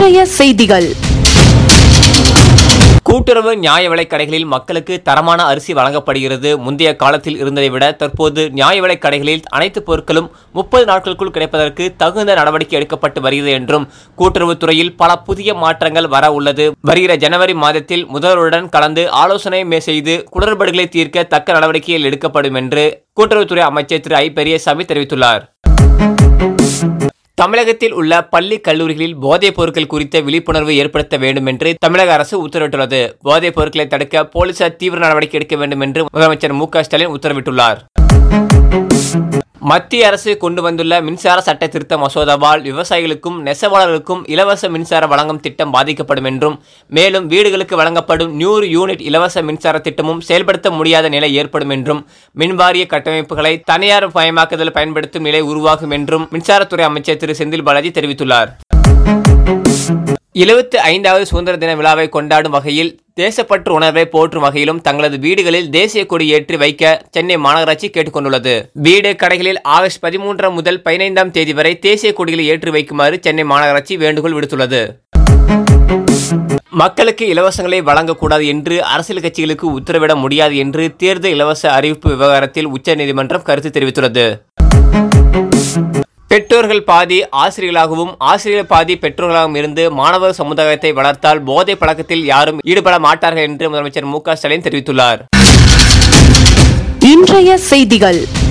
இன்றைய செய்திகள் கூட்டுறவு நியாய விலைக் கடைகளில் மக்களுக்கு தரமான அரிசி வழங்கப்படுகிறது முந்தைய காலத்தில் இருந்ததை விட தற்போது நியாய விலைக் கடைகளில் அனைத்து பொருட்களும் முப்பது நாட்களுக்குள் கிடைப்பதற்கு தகுந்த நடவடிக்கை எடுக்கப்பட்டு வருகிறது என்றும் கூட்டுறவுத்துறையில் பல புதிய மாற்றங்கள் வர உள்ளது வருகிற ஜனவரி மாதத்தில் முதல்வருடன் கலந்து ஆலோசனை மே- செய்து குளறுபடிகளை தீர்க்க தக்க நடவடிக்கைகள் எடுக்கப்படும் என்று கூட்டுறவுத்துறை அமைச்சர் திரு ஐ பெரியசாமி தெரிவித்துள்ளார் தமிழகத்தில் உள்ள பள்ளி கல்லூரிகளில் போதைப் பொருட்கள் குறித்த விழிப்புணர்வு ஏற்படுத்த வேண்டும் என்று தமிழக அரசு உத்தரவிட்டுள்ளது போதைப் பொருட்களை தடுக்க போலீசார் தீவிர நடவடிக்கை எடுக்க வேண்டும் என்று முதலமைச்சர் மு க ஸ்டாலின் உத்தரவிட்டுள்ளார் மத்திய அரசு கொண்டு வந்துள்ள மின்சார சட்ட திருத்த மசோதாவால் விவசாயிகளுக்கும் நெசவாளர்களுக்கும் இலவச மின்சாரம் வழங்கும் திட்டம் பாதிக்கப்படும் என்றும் மேலும் வீடுகளுக்கு வழங்கப்படும் நூறு யூனிட் இலவச மின்சார திட்டமும் செயல்படுத்த முடியாத நிலை ஏற்படும் என்றும் மின்வாரிய கட்டமைப்புகளை தனியார் மயமாக்குதல் பயன்படுத்தும் நிலை உருவாகும் என்றும் மின்சாரத்துறை அமைச்சர் திரு செந்தில் பாலாஜி தெரிவித்துள்ளார் எழுபத்தி ஐந்தாவது சுதந்திர தின விழாவை கொண்டாடும் வகையில் தேசப்பற்று உணர்வை போற்றும் வகையிலும் தங்களது வீடுகளில் தேசிய கொடி ஏற்றி வைக்க சென்னை மாநகராட்சி கேட்டுக்கொண்டுள்ளது வீடு கடைகளில் ஆகஸ்ட் பதிமூன்றாம் முதல் பதினைந்தாம் தேதி வரை தேசிய கொடிகளை ஏற்றி வைக்குமாறு சென்னை மாநகராட்சி வேண்டுகோள் விடுத்துள்ளது மக்களுக்கு இலவசங்களை வழங்கக்கூடாது என்று அரசியல் கட்சிகளுக்கு உத்தரவிட முடியாது என்று தேர்தல் இலவச அறிவிப்பு விவகாரத்தில் உச்சநீதிமன்றம் கருத்து தெரிவித்துள்ளது பெற்றோர்கள் பாதி ஆசிரியர்களாகவும் ஆசிரியர்கள் பாதி பெற்றோர்களாகவும் இருந்து மாணவர் சமுதாயத்தை வளர்த்தால் போதை பழக்கத்தில் யாரும் ஈடுபட மாட்டார்கள் என்று முதலமைச்சர் மு க ஸ்டாலின் தெரிவித்துள்ளார் இன்றைய செய்திகள்